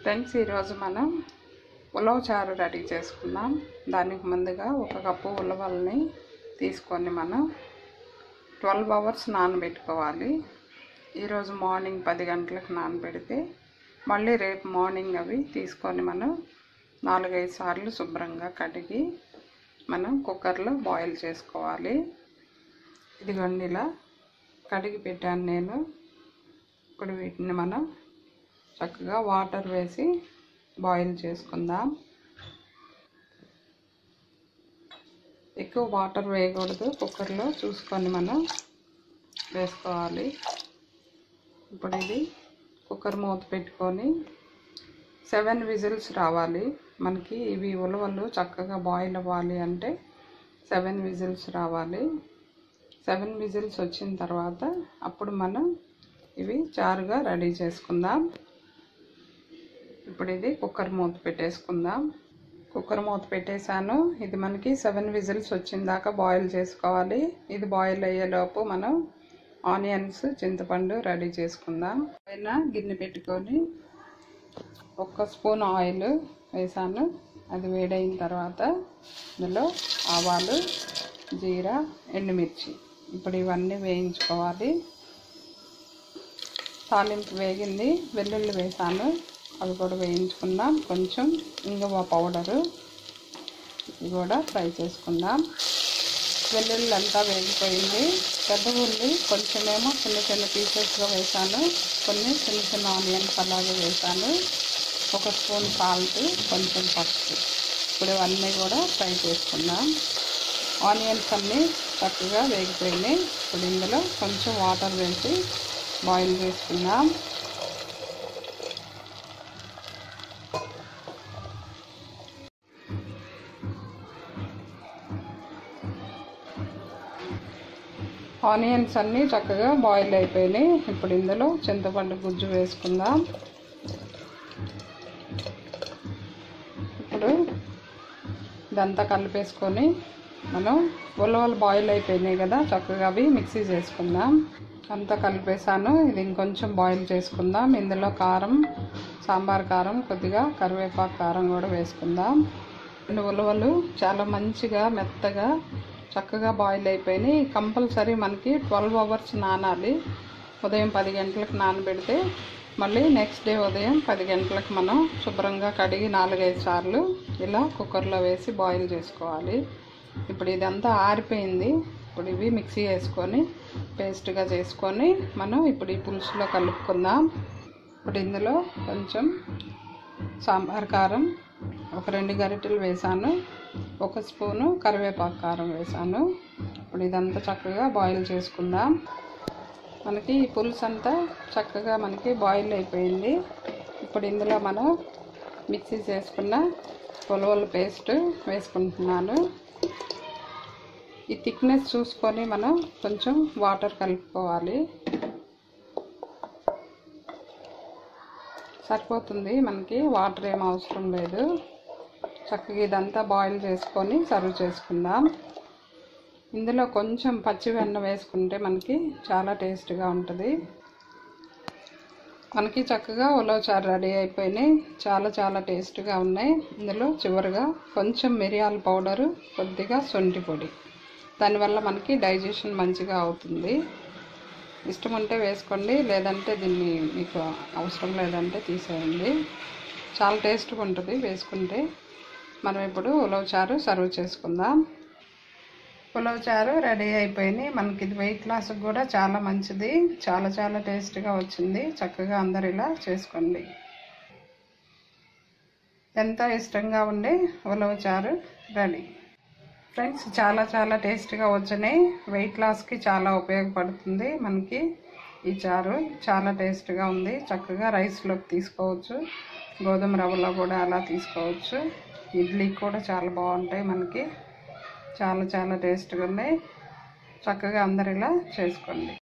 friends ఈరోజు మనం ఉలవ చారు రెడీ చేసుకుందాం దానికి ముందుగా ఒక కప్పు ఉలవల్ని తీసుకొని మనం ట్వెల్వ్ అవర్స్ నానబెట్టుకోవాలి ఈరోజు మార్నింగ్ పది గంటలకు నానబెడితే మళ్ళీ రేపు మార్నింగ్ అవి తీసుకొని మనం నాలుగైదు సార్లు శుభ్రంగా కడిగి మనం కుక్కర్లో బాయిల్ చేసుకోవాలి ఇదిగోండి ఇలా కడిగి పెట్టాను నేను ఇప్పుడు వీటిని మనం చక్కగా వాటర్ వేసి బాయిల్ చేసుకుందాం ఎక్కువ వాటర్ వేయకూడదు కుక్కర్లో చూసుకొని మనం వేసుకోవాలి ఇప్పుడు ఇది కుక్కర్ మూత పెట్టుకొని సెవెన్ విజిల్స్ రావాలి మనకి ఇవి ఉలవలు చక్కగా బాయిల్ అవ్వాలి అంటే సెవెన్ విజిల్స్ రావాలి సెవెన్ విజిల్స్ వచ్చిన తర్వాత అప్పుడు మనం ఇవి చారుగా రెడీ చేసుకుందాం ఇప్పుడు ఇది కుక్కర్ మూత పెట్టేసుకుందాం కుక్కర్ మూత పెట్టేశాను ఇది మనకి సెవెన్ విజిల్స్ వచ్చిన దాకా బాయిల్ చేసుకోవాలి ఇది బాయిల్ అయ్యేలోపు మనం ఆనియన్స్ చింతపండు రెడీ చేసుకుందాం పైన గిన్నె పెట్టుకొని ఒక్క స్పూన్ ఆయిల్ వేసాను అది వేడైన తర్వాత ఇందులో ఆవాలు జీరా ఎండుమిర్చి ఇప్పుడు ఇవన్నీ వేయించుకోవాలి తాలింపు వేగింది వెల్లుల్లి వేసాను అవి కూడా వేయించుకుందాం కొంచెం ఇంగువ పౌడరు ఇది కూడా ఫ్రై చేసుకుందాం వెల్లుల్లి అంతా వేగిపోయింది పెద్ద ఉల్లి కొంచెమేమో చిన్న చిన్న పీసెస్గా వేసాను కొన్ని చిన్న చిన్న ఆనియన్స్ అలాగే వేసాను ఒక స్పూన్ సాల్ట్ కొంచెం పసుపు ఇప్పుడు ఇవన్నీ కూడా ఫ్రై చేసుకుందాం ఆనియన్స్ అన్నీ చక్కగా వేగిపోయినాయి ఇప్పుడు ఇందులో కొంచెం వాటర్ వేసి బాయిల్ చేసుకుందాం ఆనియన్స్ అన్నీ చక్కగా బాయిల్ అయిపోయినాయి ఇప్పుడు ఇందులో చింతపండు గుజ్జు వేసుకుందాం ఇప్పుడు ఇదంతా కలిపేసుకొని మనం ఉలవలు బాయిల్ అయిపోయినాయి కదా చక్కగా అవి మిక్సీ చేసుకుందాం అంతా కలిపేసాను ఇది ఇంకొంచెం బాయిల్ చేసుకుందాం ఇందులో కారం సాంబార్ కారం కొద్దిగా కరివేపాకు కారం కూడా వేసుకుందాం రెండు ఉలవలు చాలా మంచిగా మెత్తగా చక్కగా బాయిల్ అయిపోయినాయి కంపల్సరీ మనకి ట్వెల్వ్ అవర్స్ నానాలి ఉదయం పది గంటలకు నానబెడితే మళ్ళీ నెక్స్ట్ డే ఉదయం పది గంటలకు మనం శుభ్రంగా కడిగి నాలుగైదు సార్లు ఇలా కుక్కర్లో వేసి బాయిల్ చేసుకోవాలి ఇప్పుడు ఇదంతా ఆరిపోయింది ఇప్పుడు ఇవి మిక్సీ వేసుకొని పేస్ట్గా చేసుకొని మనం ఇప్పుడు ఈ పులుసులో కలుపుకుందాం ఇప్పుడు ఇందులో కొంచెం సాంబార్ కారం ఒక రెండు గరిటెలు వేసాను ఒక స్పూను కరివేపాకు కారం వేసాను ఇప్పుడు ఇదంతా చక్కగా బాయిల్ చేసుకుందాం మనకి ఈ పులుసు అంతా చక్కగా మనకి బాయిల్ అయిపోయింది ఇప్పుడు ఇందులో మనం మిక్సీ చేసుకున్న ఉలవల పేస్ట్ వేసుకుంటున్నాను ఈ థిక్నెస్ చూసుకొని మనం కొంచెం వాటర్ కలుపుకోవాలి సరిపోతుంది మనకి వాటర్ ఏం అవసరం లేదు చక్కగా ఇదంతా బాయిల్ చేసుకొని సర్వ్ చేసుకుందాం ఇందులో కొంచెం పచ్చి వెన్న వేసుకుంటే మనకి చాలా టేస్ట్గా ఉంటుంది మనకి చక్కగా ఉలవచారు రెడీ అయిపోయినాయి చాలా చాలా టేస్ట్గా ఉన్నాయి ఇందులో చివరిగా కొంచెం మిరియాల పౌడరు కొద్దిగా శొంఠి పొడి దానివల్ల మనకి డైజెషన్ మంచిగా అవుతుంది ఇష్టం ఉంటే వేసుకోండి లేదంటే దీన్ని మీకు అవసరం లేదంటే తీసేయండి చాలా టేస్ట్గా ఉంటుంది వేసుకుంటే మనం ఇప్పుడు ఉలవచారు సర్వ్ చేసుకుందాం ఉలవచారు రెడీ అయిపోయినాయి మనకి ఇది వెయిట్ లాస్కి కూడా చాలా మంచిది చాలా చాలా టేస్ట్గా వచ్చింది చక్కగా అందరు ఇలా చేసుకోండి ఎంతో ఇష్టంగా ఉండే ఉలవచారు రెడీ ఫ్రెండ్స్ చాలా చాలా టేస్ట్గా వచ్చినాయి వెయిట్ లాస్కి చాలా ఉపయోగపడుతుంది మనకి ఈ చారు చాలా టేస్ట్గా ఉంది చక్కగా రైస్లోకి తీసుకోవచ్చు గోధుమ రవ్వలో కూడా అలా తీసుకోవచ్చు ఇడ్లీకి కూడా చాలా బాగుంటాయి మనకి చాలా చాలా టేస్ట్గా ఉన్నాయి చక్కగా అందరు ఇలా చేసుకోండి